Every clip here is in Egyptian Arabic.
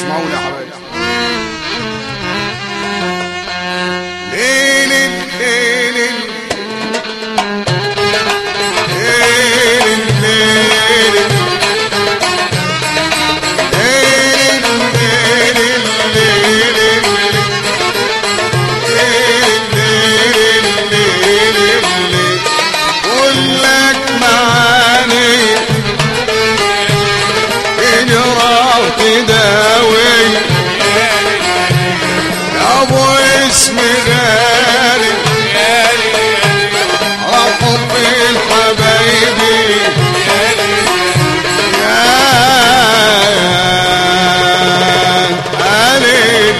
اسمعوني يا حبايبي ليل الليل ليل الليل لك معاني اجرى وتداوي يا ابو اسم غالي حب الحبايبي يا علي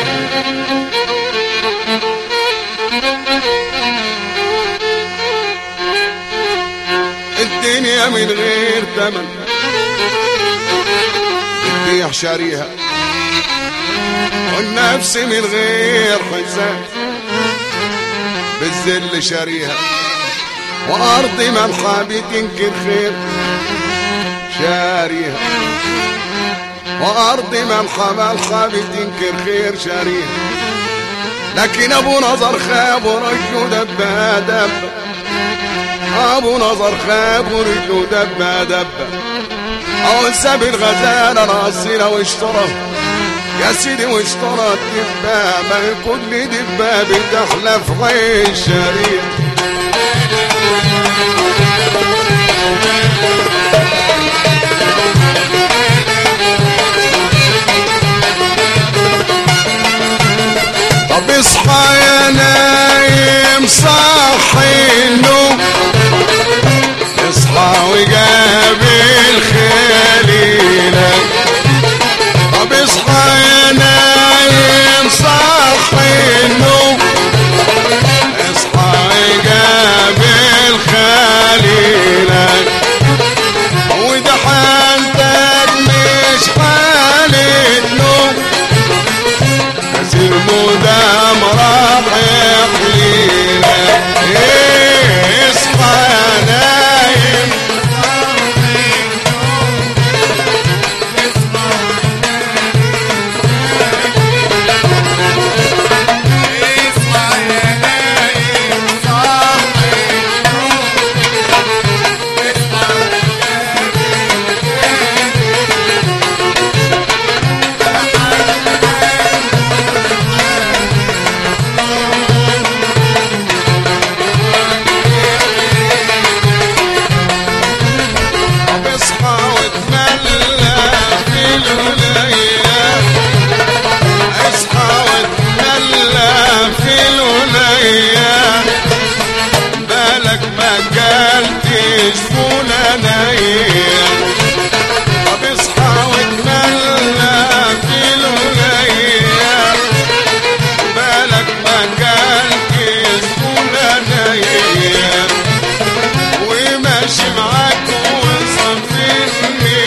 الدنيا من غير ثمن بتبيع شاريها والنفس من غير حساب بالذل شاريها وارض ملحى بتنكر خير شاريها وارض ملحى ملحى بتنكر خير شاريها لكن ابو نظر خاب ورجله دبه دبه ابو نظر خاب ورجله دبه دبه او ساب الغزاله ناصره واشترى يا سيدي واشترى الدبه ما كل دبه بتحلى في عين شريف طب اصحى يا نايم صحي النوم اصحى وقابل خليلك طب اصحى يا نايم صحي النوم اصحى وقابل خليلك وده حالتك مش حالة نوم بس المدام راح يحليلك إيه اصحى يا نايم طب اصحى واتملى في الولايات اصحى واتملى في الولايات بالك ما قلتش فلانية طب اصحى واتملى في الولايات بالك ما قلتش فلانية وماشي معاك وصفني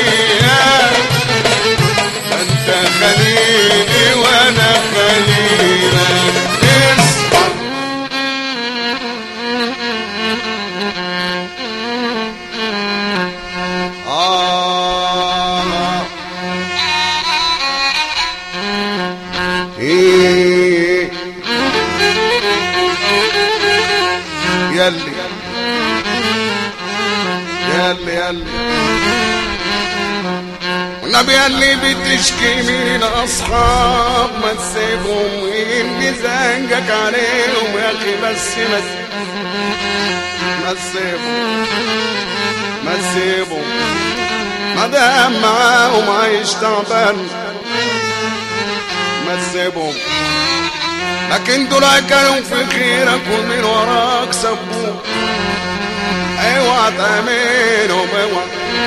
انت خليلي وانا خليلك اصحى آه إيه يلي يلي يلي والنبي اللي بتشكي من اصحاب ما تسيبهم ويمدي زنقك عليهم يا اخي بس ما ما تسيبهم ما تسيبهم ما دام معاهم عايش تعبان ما تسيبهم لكن دول كانوا في خيرك ومن وراك سبوك اوعى تأمنهم اوعى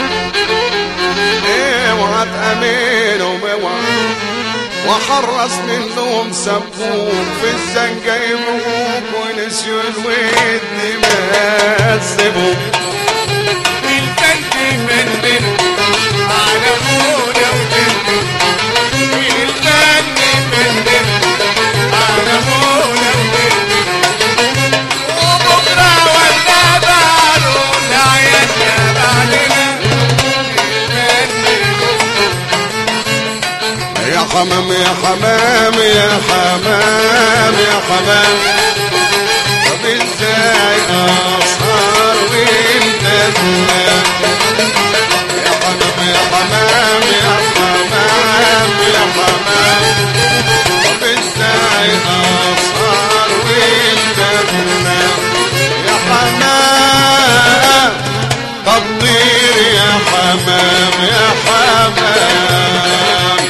اوعى تأمنهم اوعى وحرص منهم سبوك في الزنقة يبوك ونسيوا الود ما تسيبوك البنت من بنت على مولا وبنت البنت من بنت على مولا وبنت وبكرة ولا بعده العيال بعدنا البنت يا حمام يا حمام يا حمام يا حمام طب ازاي اسهر وانت تنام يا حمام يا حمام يا حمام يا حمام طب ازاي اسهر وانت تنام يا حمام طب طير يا حمام يا حمام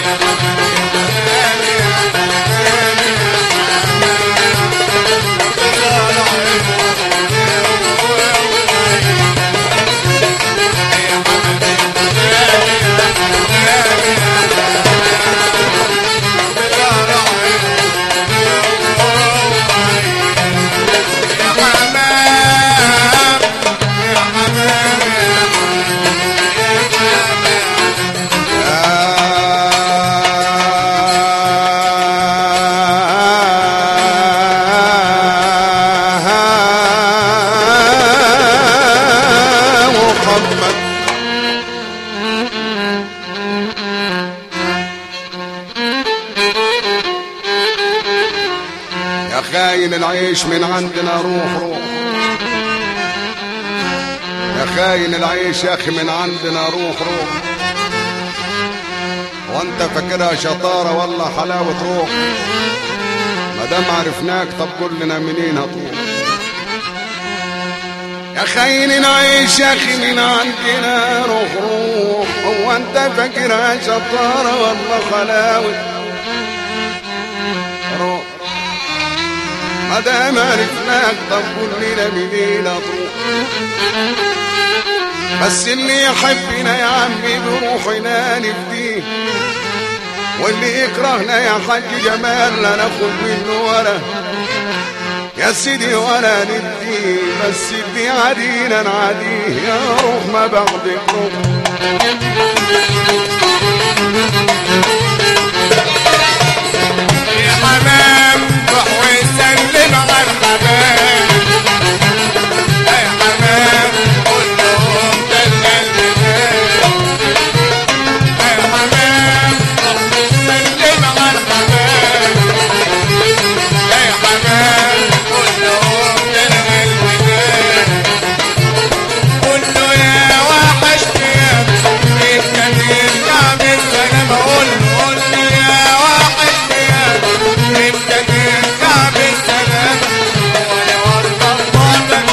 يا محمد يا خاين العيش من عندنا روح روح يا خاين العيش يا اخي من عندنا روح روح وانت فاكرها شطاره ولا حلاوه روح ما دام عرفناك طب قول لنا منين هتروح يا خاين نعيش يا اخي من عندنا روح روح هو انت فاكرها شطاره ولا حلاوه روح ما دام عرفناك طب قول لنا منين هتروح بس اللي يحبنا يا عمي بروحنا نفديه واللي يكرهنا يا حاج جمال لا ناخد منه ولا يا سيدي ولا نديه بس اللي عادينا نعاديه يا روح ما بعدك روح يا حمام روح وسلم على الحمام يا حمام قول لهم ده القلب يا حمام روح وسلم على الحمام يا حمام قول لهم ده القلب قول له يا وحشني يا انت ترجع بالسلام قول له قول له يا وحشني يا انت ترجع بالسلام وانا وارضى بطبك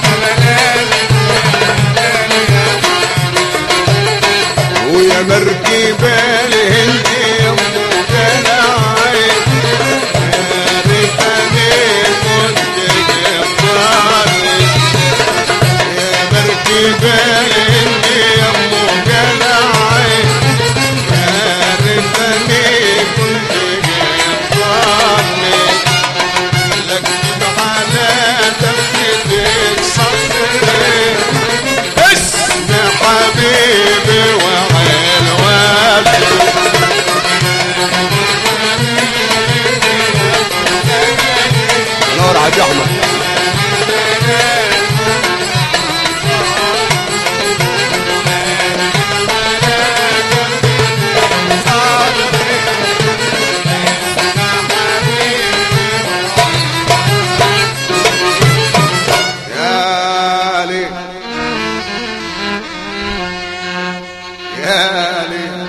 ويا مركبة الهندي يا ام جناعي يا ريتني كنت جباري يا مركبة الهندي يا ام جناعي يا ريتني كنت جباري لكن على تفكيرك صدري اسم حبيبي وحلواتي نور عبد احمد يا لي يا لي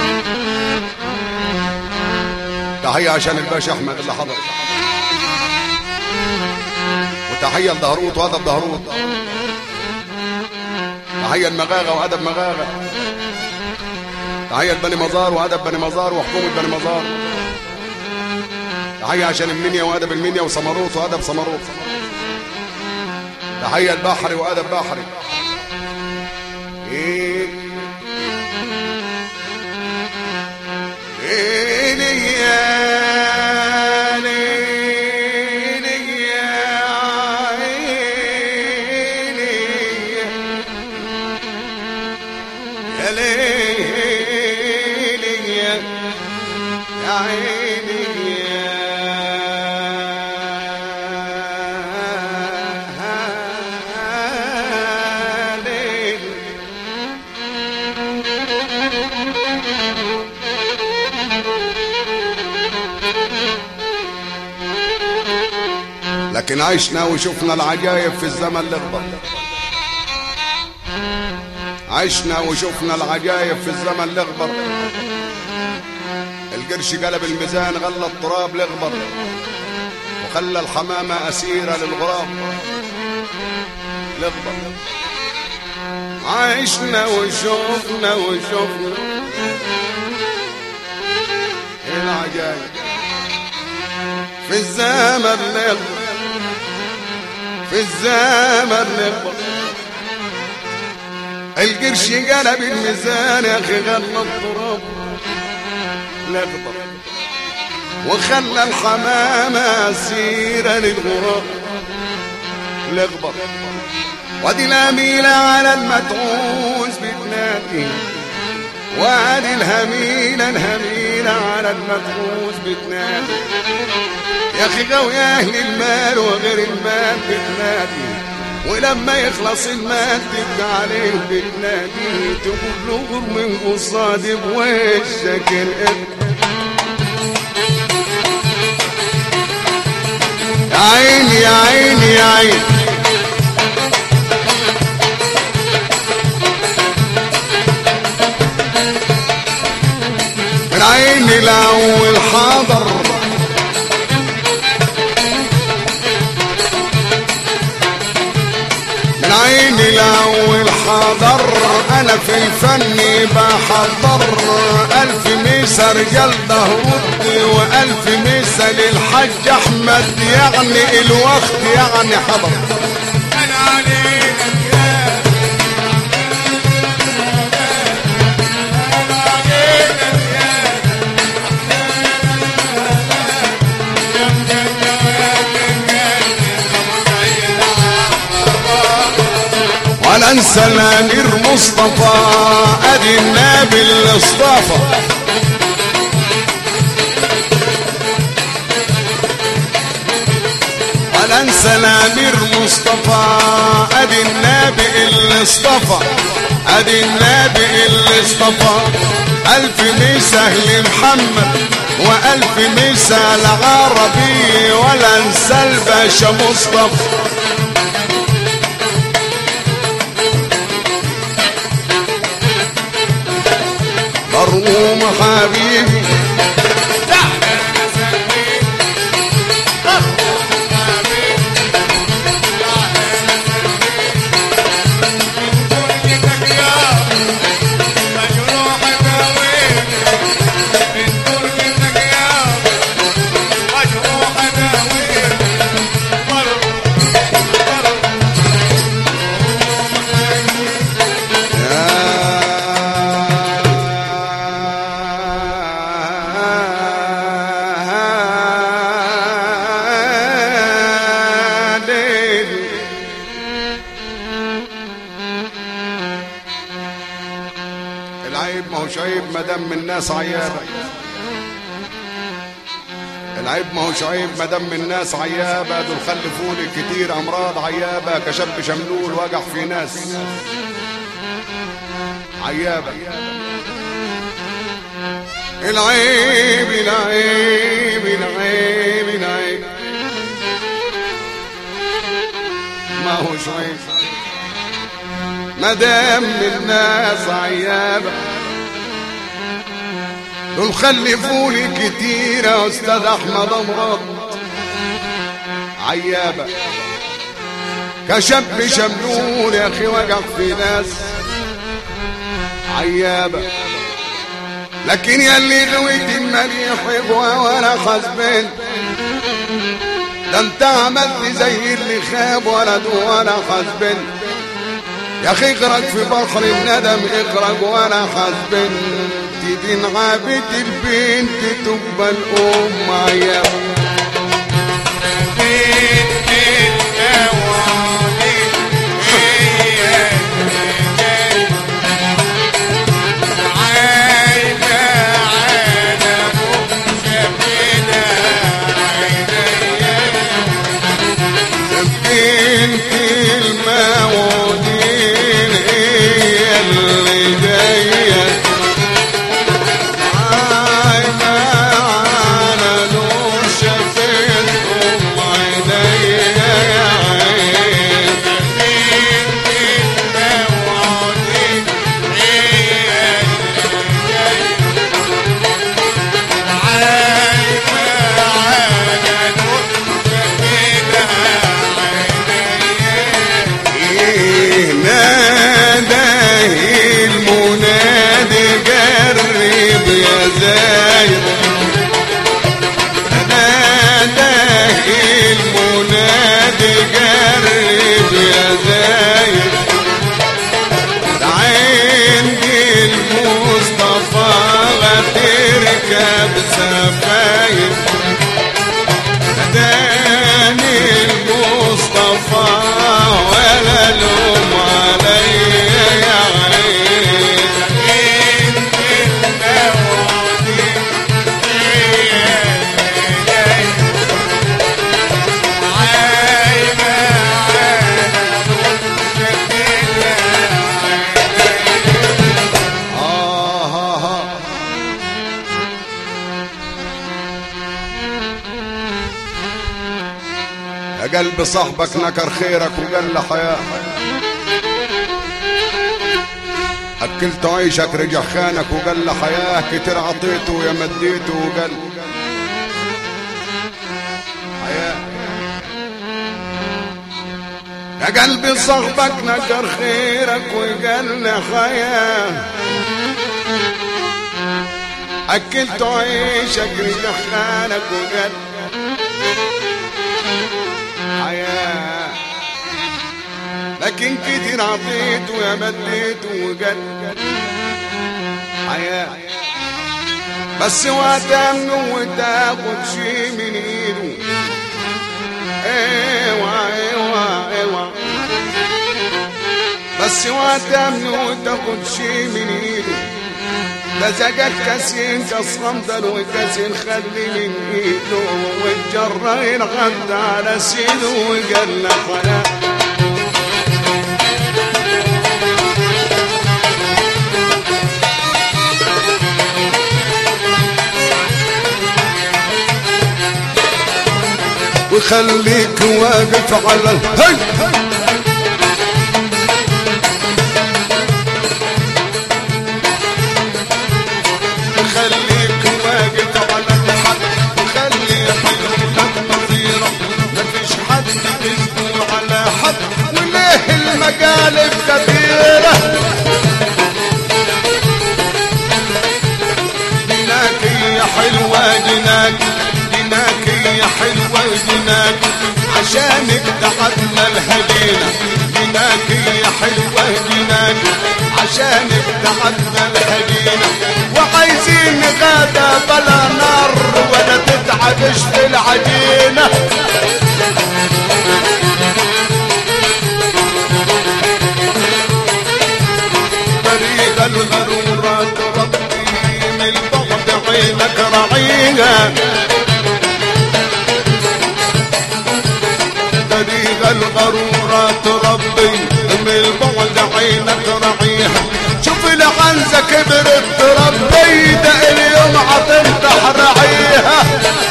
تحية عشان الباشا احمد اللي حضر وتحية لدهروت وادب دهروت تحية المغاغة وادب مغاغة تحية لبني مزار وادب بني مزار وحكومة بني مزار تحية عشان المنيا وادب المنيا وسمروت وادب سمروت تحية البحري وادب بحري إيه إيه يا ليلي يا عيني يا ليلي يا يا عيني يا ليلي لكن عشنا وشفنا العجايب في الزمن الاخضر عشنا وشفنا العجايب في الزمن الاخضر القرش قلب الميزان غلى التراب الاخضر وخلى الحمامة أسيرة للغراب الاخضر عشنا وشفنا وشفنا العجايب في الزمن الاخضر في الزمن الاخضر القرش قلب الميزان يا اخي غلى التراب الاخضر وخلى الحمامة سيرة للغراب الاخضر وادي الأميلة على المتعوز بتنادي وادي الهميلة الهميلة على المتعوز بتنادي يا اخي غاوي اهل المال وغير المال بتنادي ولما يخلص المال تبقى عليه بتنادي تقول له غر من قصادي بوشك الابن يا عيني يا عيني يا عيني من عيني الاول حاضر من عيني الاول حاضر انا في الفن بحضر الف ميسة رجال دهرود والف ميسة للحج احمد يعني الوقت يعني حضر انا عليك يا انا عليك يا ولا انسى الامير مصطفى ادي النبي الاصطفى ولا انسى الامير مصطفى ادي النبي اللي اصطفى ادي النبي اللي اصطفى الف ميسة لمحمد والف ميسة لعربي ولا انسى الباشا مصطفى مرقوم حبيبي يا ليل العيب ما هوش عيب ما دام من الناس عيابه العيب ما هوش عيب ما دام من الناس عيابه دول خلفوني كتير امراض عيابه كشاب شملول وجع في ناس عيابه العيب العيب العيب العيب ما هوش عيب ما دام الناس عيابة دول خلفوني كتير يا استاذ احمد امراض عيابة كشاب شملول يا اخي وجع في ناس عيابة لكن يلي غويت المليح يبغى ولا خزبان ده انت عملت زي اللي خاب ولد ولا حسبن يا اخي اغرق في بحر الندم اغرق ولا حسبن تدين عابد البنت تقبل ام عيال بنت الموالين هي اللي جايه عايمة على نور شبابنا قلب صاحبك نكر خيرك وقال له حياه اكلت عيشك رجع خانك وقال له حياه كتير عطيته يا مديته وقال حياه يا قلبي صاحبك نكر خيرك وقال له حياه اكلت عيشك رجع خانك وقال حياه لكن كتير عطيته يا مديته وقال حياة بس وهتمنه وتاخد شي من ايده ايوه ايوه ايوه بس وهتمنه وتاخد شي من ايده ده زجاج كاسين كاس خمدر وكاسين خلي من ايده والجراين غد على سيده وقال له حياه وخليك واقف على الهي خليك واقف على الحد وخلي حلمك نظيرة مفيش حد بيسبو على حد وليه المقالب كبيرة جناك يا حلوة جناك جناك يا حلوة جناك عشانك تعبنا الهدينا جناك يا حلوة جناك عشانك تعبنا الهدينا وعايزين غدا بلا نار ولا تتعبش في العجينة طريق الغرورة تربي من البعد عينك رعيها طريق الغرورة تربي من البعد عينك رعيها شوف العنزة كبرت تربي ده اليوم عطمتح رعيها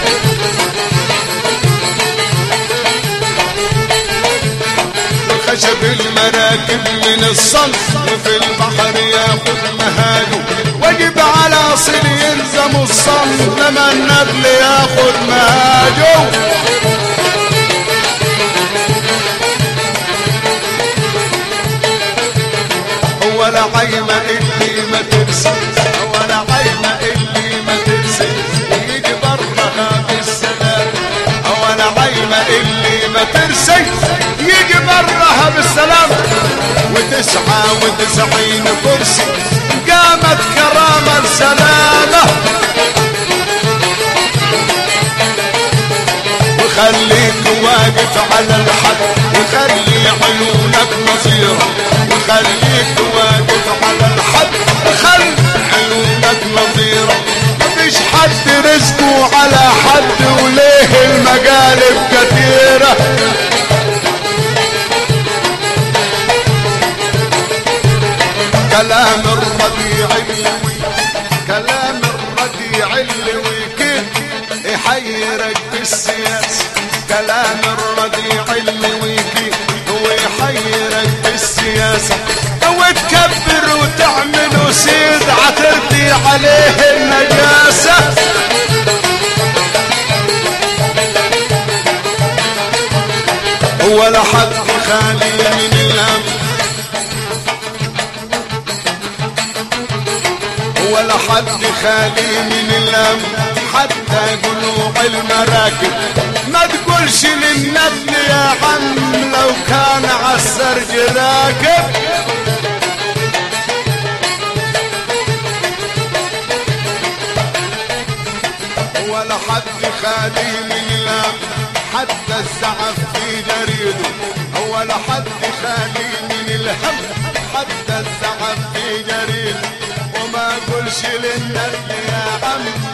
خشب المراكب من الصنف وفي البحر ياخد مهاجه واجب على اصل يلزم الصنف لما النبل ياخد مهاجه ولا عيمة اللي ما ترسي ولا عيمة اللي ما ترسي يجي برها بالسلام ولا عيمة اللي ما ترسي يجي برها بالسلام وتسعى وتسعين كرسي قامت كرامة سلامة وخليك واقف على الحد وخلي عيونك نظيرة وخليك واقف على الحد وخلي عيونك نظيرة مفيش حد رزقه على حد وليه المقالب كثيرة كلام الربيع اللوي كلام الربيع اللوي كيف يحيرك بالسياسة كلام الربيع اللوي كيف هو يحيرك بالسياسة وتكبر وتعمل وسيد عترتي عليه النجاسة ولا حد خالي من الهم ولا حد خالي من الهم حتى قلوع المراكب ما تقولش للنبل يا عم لو كان عالسرج راكب ولا حد خالي من الهم حتى الزعف في جريده ولا حد خالي من الهم حتى الزعف في جريده وما قولش للنبل يا عم